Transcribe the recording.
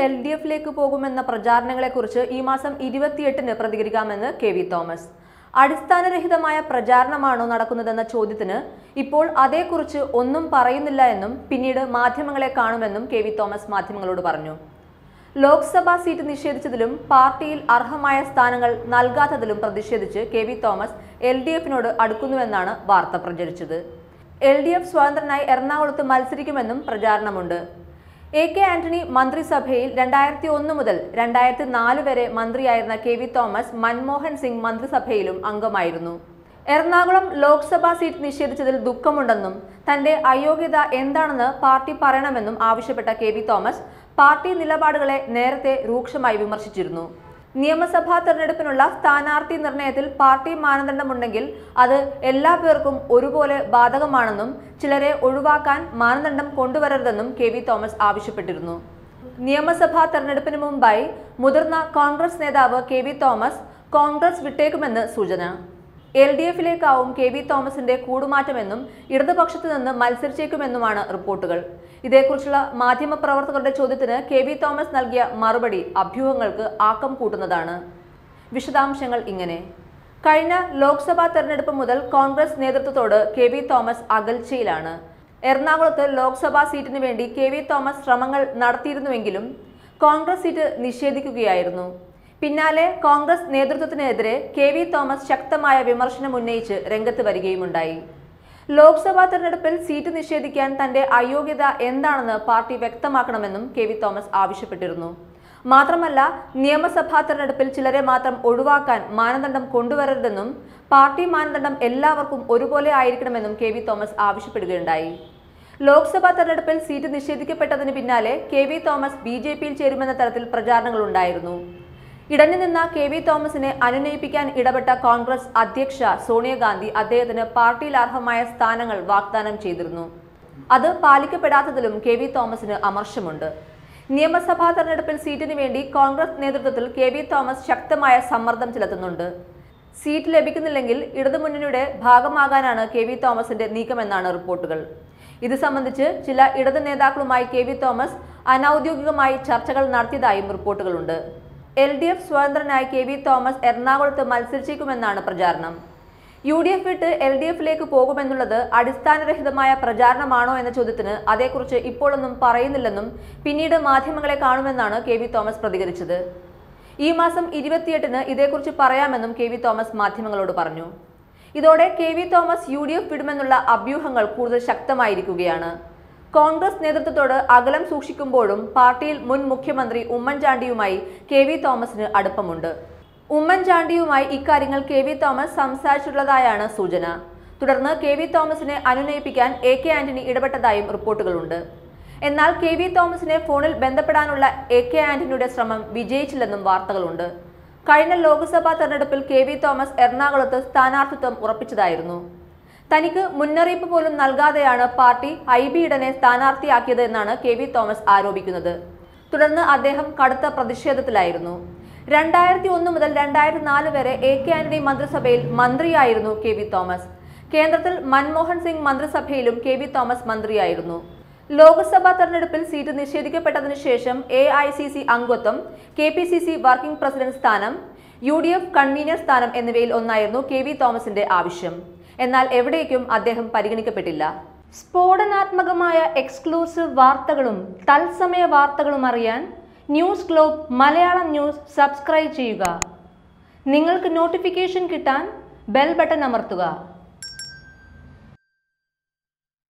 L D എഫിലേക്ക് പോകുമെന്ന പ്രചാരണങ്ങളെക്കുറിച്ച് ഈ മാസം ഇരുപത്തിയെട്ടിന് പ്രതികരിക്കാമെന്ന് കെ വി തോമസ് അടിസ്ഥാനരഹിതമായ പ്രചാരണമാണോ നടക്കുന്നതെന്ന ചോദ്യത്തിന് ഇപ്പോൾ അതേക്കുറിച്ച് ഒന്നും പറയുന്നില്ല എന്നും പിന്നീട് മാധ്യമങ്ങളെ കാണുമെന്നും കെ വി തോമസ് മാധ്യമങ്ങളോട് പറഞ്ഞു ലോക്സഭാ സീറ്റ് നിഷേധിച്ചതിലും പാർട്ടിയിൽ അർഹമായ സ്ഥാനങ്ങൾ നൽകാത്തതിലും പ്രതിഷേധിച്ച് K V Thomas L D എഫിനോട് അടുക്കുന്നുവെന്നാണ് വാർത്ത പ്രചരിച്ചത് എൽ ഡി എഫ് സ്വതന്ത്രനായി എറണാകുളത്ത് മത്സരിക്കുമെന്നും പ്രചാരണമുണ്ട് എ കെ ആന്റണി മന്ത്രിസഭയിൽ രണ്ടായിരത്തി ഒന്ന് മുതൽ രണ്ടായിരത്തി നാല് വരെ മന്ത്രിയായിരുന്ന K V Thomas Manmohan Singh മന്ത്രിസഭയിലും അംഗമായിരുന്നു എറണാകുളം ലോക്സഭാ സീറ്റ് നിഷേധിച്ചതിൽ ദുഃഖമുണ്ടെന്നും തന്റെ അയോഗ്യത എന്താണെന്ന് പാർട്ടി പറയണമെന്നും ആവശ്യപ്പെട്ട കെ വി തോമസ് പാർട്ടി നിലപാടുകളെ നേരത്തെ രൂക്ഷമായി വിമർശിച്ചിരുന്നു നിയമസഭാ തെരഞ്ഞെടുപ്പിനുള്ള സ്ഥാനാർത്ഥി നിർണയത്തിൽ പാർട്ടി മാനദണ്ഡമുണ്ടെങ്കിൽ അത് എല്ലാ പേർക്കും ഒരുപോലെ ബാധകമാണെന്നും ചിലരെ ഒഴിവാക്കാൻ മാനദണ്ഡം കൊണ്ടുവരരുതെന്നും കെ വി തോമസ് ആവശ്യപ്പെട്ടിരുന്നു നിയമസഭാ തെരഞ്ഞെടുപ്പിന് മുമ്പായി മുതിർന്ന കോൺഗ്രസ് നേതാവ് കെ വി തോമസ് കോൺഗ്രസ് വിട്ടേക്കുമെന്ന് സൂചന എൽ ഡി എഫിലേക്കാവും കെ വി തോമസിന്റെ കൂടുമാറ്റമെന്നും ഇടതുപക്ഷത്തു നിന്ന് മത്സരിച്ചേക്കുമെന്നുമാണ് റിപ്പോർട്ടുകൾ ഇതേക്കുറിച്ചുള്ള മാധ്യമപ്രവർത്തകരുടെ ചോദ്യത്തിന് കെ വി തോമസ് നൽകിയ മറുപടി അഭ്യൂഹങ്ങൾക്ക് ആക്കം കൂട്ടുന്നതാണ് വിശദാംശങ്ങൾ ഇങ്ങനെ കഴിഞ്ഞ ലോക്സഭാ തെരഞ്ഞെടുപ്പ് മുതൽ കോൺഗ്രസ് നേതൃത്വത്തോട് കെ വി തോമസ് അകൽച്ചയിലാണ് എറണാകുളത്ത് ലോക്സഭാ സീറ്റിന് വേണ്ടി കെ വി തോമസ് ശ്രമങ്ങൾ നടത്തിയിരുന്നുവെങ്കിലും കോൺഗ്രസ് സീറ്റ് നിഷേധിക്കുകയായിരുന്നു പിന്നാലെ കോൺഗ്രസ് നേതൃത്വത്തിനെതിരെ കെ വി തോമസ് ശക്തമായ വിമർശനം ഉന്നയിച്ച് രംഗത്ത് വരികയുമുണ്ടായി ലോക്സഭാ തെരഞ്ഞെടുപ്പിൽ സീറ്റ് നിഷേധിക്കാൻ തന്റെ അയോഗ്യത എന്താണെന്ന് പാർട്ടി വ്യക്തമാക്കണമെന്നും കെ വി തോമസ് ആവശ്യപ്പെട്ടിരുന്നു മാത്രമല്ല നിയമസഭാ തെരഞ്ഞെടുപ്പിൽ ചിലരെ മാത്രം ഒഴിവാക്കാൻ മാനദണ്ഡം കൊണ്ടുവരരുതെന്നും പാർട്ടി മാനദണ്ഡം എല്ലാവർക്കും ഒരുപോലെ ആയിരിക്കണമെന്നും കെ വി തോമസ് ആവശ്യപ്പെടുകയുണ്ടായി ലോക്സഭാ തെരഞ്ഞെടുപ്പിൽ സീറ്റ് നിഷേധിക്കപ്പെട്ടതിന് പിന്നാലെ K V Thomas B J പിയിൽ ചേരുമെന്ന തരത്തിൽ പ്രചാരണങ്ങളുണ്ടായിരുന്നു ഇടഞ്ഞു നിന്ന കെ വി തോമസിനെ അനുനയിപ്പിക്കാൻ ഇടപെട്ട കോൺഗ്രസ് അധ്യക്ഷ സോണിയാഗാന്ധി അദ്ദേഹത്തിന് പാർട്ടിയിൽ അർഹമായ സ്ഥാനങ്ങൾ വാഗ്ദാനം ചെയ്തിരുന്നു അത് പാലിക്കപ്പെടാത്തതിലും കെ വി തോമസിന് അമർഷമുണ്ട് നിയമസഭാ തെരഞ്ഞെടുപ്പിൽ സീറ്റിന് വേണ്ടി കോൺഗ്രസ് നേതൃത്വത്തിൽ കെ വി തോമസ് ശക്തമായ സമ്മർദ്ദം ചെലുത്തുന്നുണ്ട് സീറ്റ് ലഭിക്കുന്നില്ലെങ്കിൽ ഇടതുമുന്നണിയുടെ ഭാഗമാകാനാണ് കെ വി തോമസിന്റെ നീക്കമെന്നാണ് റിപ്പോർട്ടുകൾ ഇത് സംബന്ധിച്ച് ചില ഇടത് നേതാക്കളുമായി കെ വി തോമസ് അനൌദ്യോഗികമായി ചർച്ചകൾ നടത്തിയതായും റിപ്പോർട്ടുകളുണ്ട് എൽ ഡി എഫ് സ്വതന്ത്രനായി കെ വി തോമസ് എറണാകുളത്ത് മത്സരിച്ചേക്കുമെന്നാണ് പ്രചാരണം യു ഡി എഫ് വിട്ട് എൽ ഡി എഫിലേക്ക് പോകുമെന്നുള്ളത് അടിസ്ഥാനരഹിതമായ പ്രചാരണമാണോ എന്ന ചോദ്യത്തിന് അതേക്കുറിച്ച് ഇപ്പോഴൊന്നും പറയുന്നില്ലെന്നും പിന്നീട് മാധ്യമങ്ങളെ കാണുമെന്നാണ് കെ വി തോമസ് പ്രതികരിച്ചത് ഈ മാസം ഇരുപത്തിയെട്ടിന് ഇതേക്കുറിച്ച് പറയാമെന്നും കെ വി തോമസ് മാധ്യമങ്ങളോട് പറഞ്ഞു ഇതോടെ K V Thomas U D F വിടുമെന്നുള്ള അഭ്യൂഹങ്ങൾ കൂടുതൽ ശക്തമായിരിക്കുകയാണ് കോൺഗ്രസ് നേതൃത്വത്തോട് അകലം സൂക്ഷിക്കുമ്പോഴും പാർട്ടിയിൽ മുൻ മുഖ്യമന്ത്രി ഉമ്മൻചാണ്ടിയുമായി കെ വി തോമസിന് അടുപ്പമുണ്ട് ഉമ്മൻചാണ്ടിയുമായി ഇക്കാര്യങ്ങൾ കെ വി തോമസ് സംസാരിച്ചിട്ടുള്ളതായാണ് സൂചന തുടർന്ന് കെ വി തോമസിനെ അനുനയിപ്പിക്കാൻ എ കെ ആന്റണി ഇടപെട്ടതായും റിപ്പോർട്ടുകളുണ്ട് എന്നാൽ കെ വി തോമസിനെ ഫോണിൽ ബന്ധപ്പെടാനുള്ള എ കെ ആന്റണിയുടെ ശ്രമം വിജയിച്ചില്ലെന്നും വാർത്തകളുണ്ട് കഴിഞ്ഞ ലോക്സഭാ തെരഞ്ഞെടുപ്പിൽ കെ വി തോമസ് എറണാകുളത്ത് സ്ഥാനാർത്ഥിത്വം ഉറപ്പിച്ചതായിരുന്നു തനിക്ക് മുന്നറിയിപ്പ് പോലും നൽകാതെയാണ് പാർട്ടി ഐ ബി ഇടനെ സ്ഥാനാർത്ഥിയാക്കിയത് എന്നാണ് കെ വി തോമസ് ആരോപിക്കുന്നത് തുടർന്ന് അദ്ദേഹം കടുത്ത പ്രതിഷേധത്തിലായിരുന്നു രണ്ടായിരത്തി ഒന്ന് മുതൽ രണ്ടായിരത്തി നാല് വരെ എ കെ ആന്റണി മന്ത്രിസഭയിൽ മന്ത്രിയായിരുന്നു കെ വി തോമസ് കേന്ദ്രത്തിൽ മൻമോഹൻ സിംഗ് മന്ത്രിസഭയിലും കെ വി തോമസ് മന്ത്രിയായിരുന്നു ലോക്സഭാ തെരഞ്ഞെടുപ്പിൽ സീറ്റ് നിഷേധിക്കപ്പെട്ടതിനു ശേഷം എ ഐ സി സി അംഗത്വം K P C C working president സ്ഥാനം യു ഡി എഫ് കൺവീനർ സ്ഥാനം എന്നിവയിൽ ഒന്നായിരുന്നു കെ വി തോമസിന്റെ ആവശ്യം എന്നാൽ എവിടേക്കും അദ്ദേഹം പരിഗണിക്കപ്പെട്ടില്ല സ്ഫോടനാത്മകമായ എക്സ്ക്ലൂസീവ് വാർത്തകളും തത്സമയ വാർത്തകളും അറിയാൻ news globe Malayalam news subscribe ചെയ്യുക നിങ്ങൾക്ക് നോട്ടിഫിക്കേഷൻ കിട്ടാൻ ബെൽ ബട്ടൺ അമർത്തുക